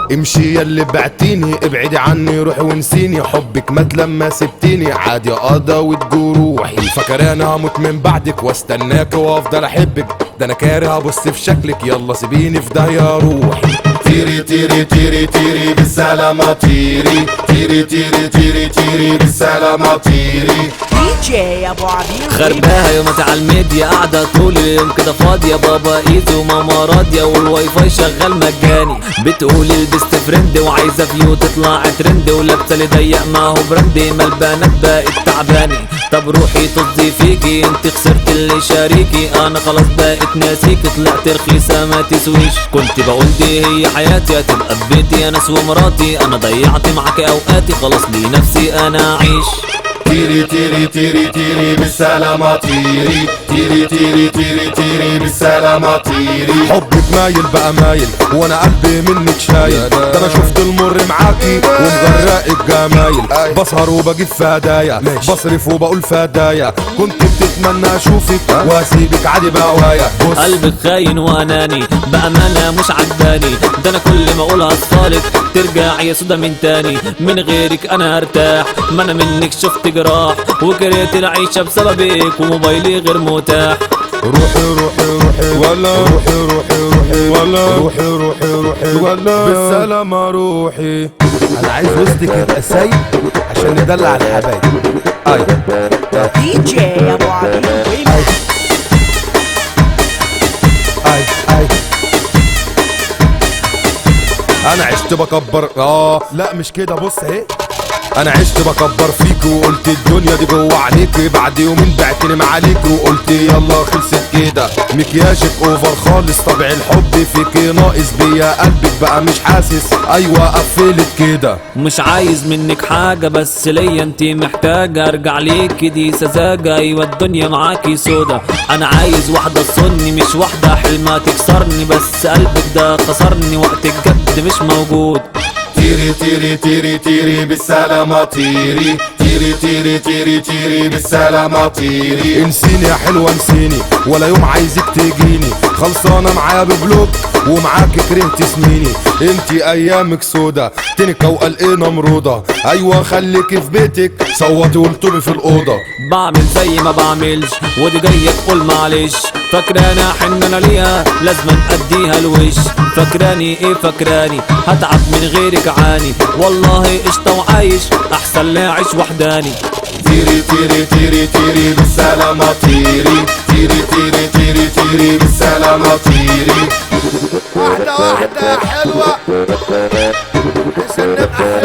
امشي ياللي بعتيني ابعدي عني روحي ونسيني حبك مات لما سبتيني عادي قضاوت جروحي فاكر انا هموت من بعدك واستناك وافضل احبك ده انا كاره ابص في شكلك يلا سيبيني في ده يا روحي تيري تيري تيري تيري بالسلامة تيري تيري تيري تيري تيري بالسلامة تيري دي جي ابو عبير خرباها يومات على الميديا قاعدة طول اليوم كده فاضية بابا ايزي وماما راضية والواي فاي شغال مجاني بتقول البست فريند وعايزة فيو تطلع ترند ولابسة اللي ضيق ما هو براندي ما البنات بقت تعباني طب روحي طزي فيكي انت خسرت اللي شاريكي انا خلاص بقيت ناسيكي طلعت رخيصة ما تسويش كنت بقول دي هي حياتي هتبقى في بيتي انا ومراتي انا ضيعت معاك اوقاتي خلاص لنفسي انا اعيش تيري تيري تيري تيري بالسلامة تيري تيري تيري تيري تيري بالسلامة تيري حبك مايل بقى مايل وانا قلبي منك شايل ده انا شفت المر معاكي ومغرقك جمايل بسهر وبجيب في هدايا بصرف وبقول في هدايا كنت بتتمنى اشوفك واسيبك عادي بهوايا بص قلبك خاين واناني بامانه مش عجباني ده انا كل ما اقولها اصفالك ترجع يا سودا من تاني من غيرك انا هرتاح ما انا منك شفت جراح وكرهت العيشه بسببك وموبايلي غير متاح روحي روحي روحي ولا روحي روحي روحي ولا روحي روحي روحي ولا بالسلامة روحي انا عايز وسطك يبقى سايب عشان ندلع الحبايب ايوه دي جي ابو عبير ريميكس اي اي انا عشت بكبر اه لا مش كده بص اهي انا عشت بكبر فيك وقلت الدنيا دي جوه عليك بعد يومين بعتني معاليك وقلت يلا خلصت كده مكياجك اوفر خالص طبع الحب فيك ناقص بيا قلبك بقى مش حاسس ايوه قفلت كده مش عايز منك حاجة بس ليا انتي محتاجة ارجع ليكي دي سذاجة ايوه الدنيا معاكي سودا انا عايز واحدة تصني مش واحدة حلمها تكسرني بس قلبك ده خسرني وقت الجد مش موجود تيري تيري تيري تيري بالسلامة تيري تيري تيري تيري تيري بالسلامة تيري انسيني يا حلوة انسيني ولا يوم عايزك تجيني خلصانة معايا ببلوك ومعاك كرهت سنيني انتي ايامك سودا تنكة وقلقينة مرودة ايوه خليكي في بيتك صوتي وقلتولي في الأوضة بعمل زي ما بعملش ودي جاية تقول معلش فاكراني حن انا ليها لازم اديها الوش فاكراني ايه فاكراني هتعب من غيرك عاني والله قشطة وعايش احسن لا اعيش وحداني تيري تيري تيري تيري بالسلامة تيري تيري تيري تيري تيري بالسلامة تيري واحدة واحدة حلوة عشان نبقى